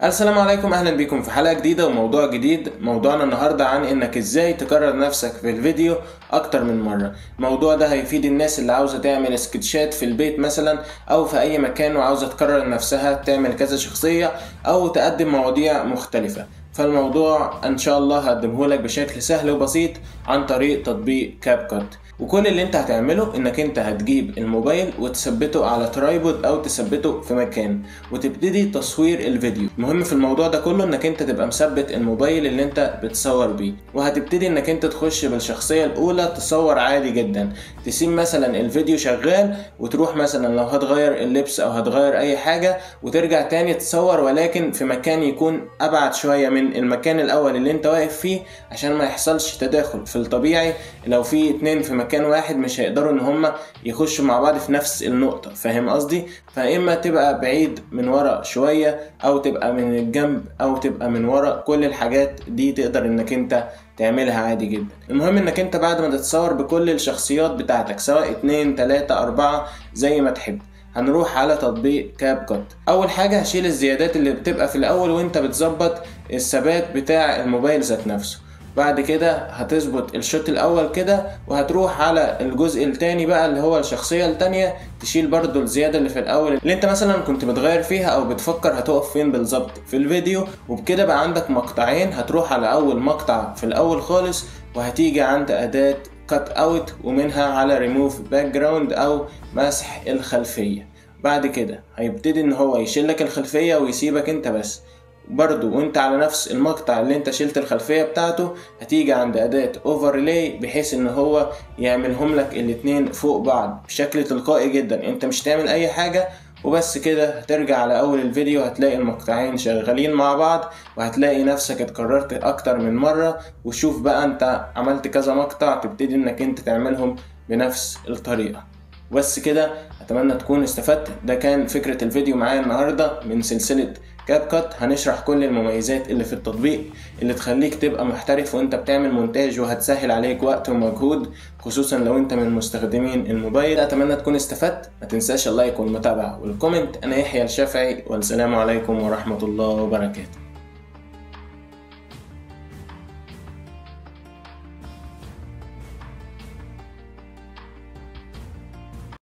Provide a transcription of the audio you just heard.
السلام عليكم اهلا بكم في حلقه جديده وموضوع جديد موضوعنا النهارده عن انك ازاي تكرر نفسك في الفيديو اكتر من مره الموضوع ده هيفيد الناس اللي عاوزه تعمل سكتشات في البيت مثلا او في اي مكان وعاوزه تكرر نفسها تعمل كذا شخصيه او تقدم مواضيع مختلفه فالموضوع ان شاء الله هقدمه لك بشكل سهل وبسيط عن طريق تطبيق كاب كات وكل اللي انت هتعمله انك انت هتجيب الموبايل وتثبته على ترايبود او تثبته في مكان وتبتدي تصوير الفيديو المهم في الموضوع ده كله انك انت تبقى مثبت الموبايل اللي انت بتصور بيه وهتبتدي انك انت تخش بالشخصية الاولى تصور عادي جدا تسيب مثلا الفيديو شغال وتروح مثلا لو هتغير اللبس او هتغير اي حاجة وترجع تاني تصور ولكن في مكان يكون ابعد شوية من المكان الاول اللي انت واقف فيه عشان ما يحصلش تداخل في الطبيعي لو في اتنين في مكان واحد مش هيقدروا ان هما يخشوا مع بعض في نفس النقطة فاهم قصدي فاما تبقى بعيد من ورا شوية او تبقى من الجنب او تبقى من ورا كل الحاجات دي تقدر انك انت تعملها عادي جدا المهم انك انت بعد ما تتصور بكل الشخصيات بتاعتك سواء اتنين تلاتة اربعة زي ما تحب هنروح على تطبيق كاب كات اول حاجة هشيل الزيادات اللي بتبقى في الاول وانت بتظبط الثبات بتاع الموبايل ذات نفسه بعد كده هتظبط الشوط الاول كده وهتروح على الجزء التاني بقى اللي هو الشخصية التانية تشيل برضو الزيادة اللي في الاول اللي انت مثلا كنت بتغير فيها او بتفكر هتقف فين بالظبط في الفيديو وبكده بقى عندك مقطعين هتروح على اول مقطع في الاول خالص وهتيجي عند اداة كات اوت ومنها على ريموف باك جراوند او مسح الخلفية بعد كده هيبتدي ان هو يشيل لك الخلفية ويسيبك انت بس برضو وانت على نفس المقطع اللي انت شلت الخلفية بتاعته هتيجي عند اداة اوفرلاي بحيث ان هو يعملهم لك الاتنين فوق بعض بشكل تلقائي جدا انت مش تعمل اي حاجة وبس كده هترجع على اول الفيديو هتلاقي المقطعين شغالين مع بعض وهتلاقي نفسك اتكررت اكتر من مرة وشوف بقى انت عملت كذا مقطع تبتدي انك انت تعملهم بنفس الطريقة بس كده اتمنى تكون استفدت ده كان فكرة الفيديو معايا النهاردة من سلسلة كاب كات هنشرح كل المميزات اللي في التطبيق اللي تخليك تبقى محترف وانت بتعمل مونتاج وهتسهل عليك وقت ومجهود خصوصا لو انت من مستخدمين الموبايل اتمنى تكون استفدت ما تنساش اللايك والمتابعة والكومنت انا يحيى الشافعي والسلام عليكم ورحمة الله وبركاته